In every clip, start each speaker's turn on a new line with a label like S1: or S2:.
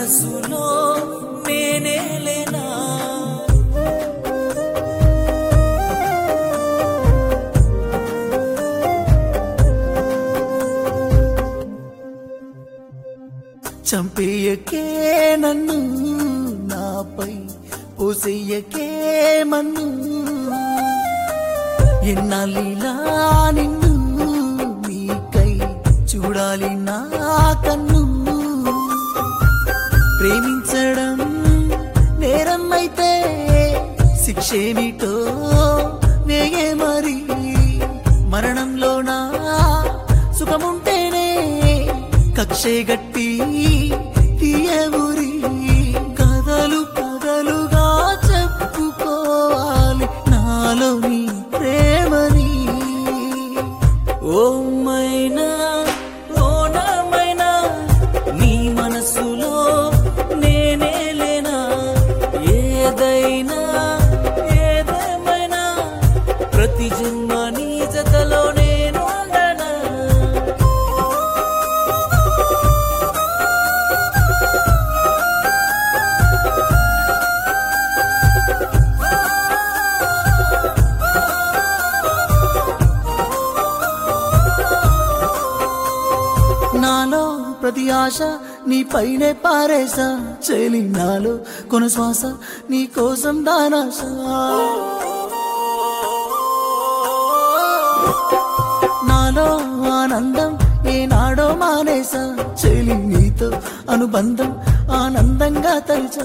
S1: మనసులో నేనే లేనా చంపేయకే నన్ను నాపై పోసేయకే మన్ను ఎన్నాళ్ళిలా నిన్ను నీకై చూడాలి నా కన్ను ప్రేమించడం నేరం అయితే శిక్షేమిటో వేగే మరి మరణంలోనా సుఖముంటేనే కక్షే గట్టి తీయవురి కథలు కథలుగా చెప్పుకోవాలి నాలోని ప్రేమని ఓ మైనా ఓ నామైనా నీ మనసులో నేనే లేనా ఏదైనా ఏదేమైనా ప్రతి జన్మ నీ జతలో నేను ఉండనా నాలో ప్రతి ఆశ నీ పైనే పారేసా చెలి నాలో కొన శ్వాస నీ కోసం దానాశ నాలో ఆనందం ఏనాడో మానేసా చెలి నీతో అనుబంధం ఆనందంగా తలిచా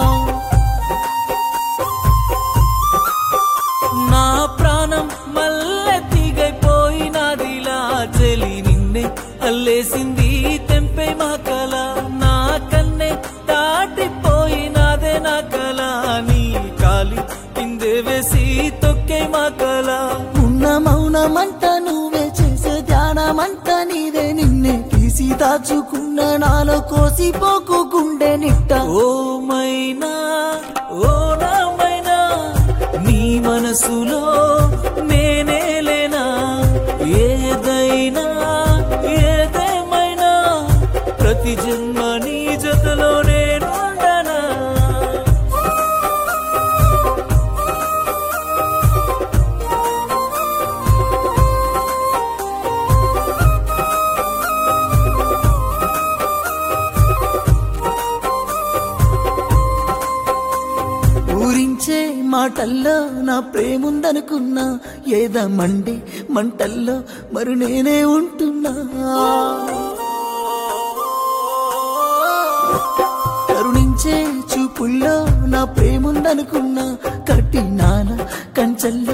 S1: నా ప్రాణం మల్లె తీగైపోయినదిలా చెలి నిన్నే అల్లేసింది తెంపే మా కల నా కన్నే దాటిపోయినదే నా కల నీ కాలి కిందే వేసి తొక్కే మా కల ఉన్న మౌనమంట నువ్వే చేసే ధ్యానమంట నీదే నిన్నే తీసి దాచుకున్న నాలో కోసిపోకు గుండె నిట్ట ఓ మైనా ఓ నామైనా నీ మనసులో నేనే లేనా ఏదైనా ఏదేమైనా ప్రతి జన్మ నీ జతలో నేను ఉండనా ఊరించే మాటల్లో నా ప్రేముందనుకున్నా ఏదమండి మంటల్లో మరి నేనే ఉంటున్నా కరుణించే చూపుల్లో నా ప్రేముందనుకున్నా కట్టినాన కంచల్లో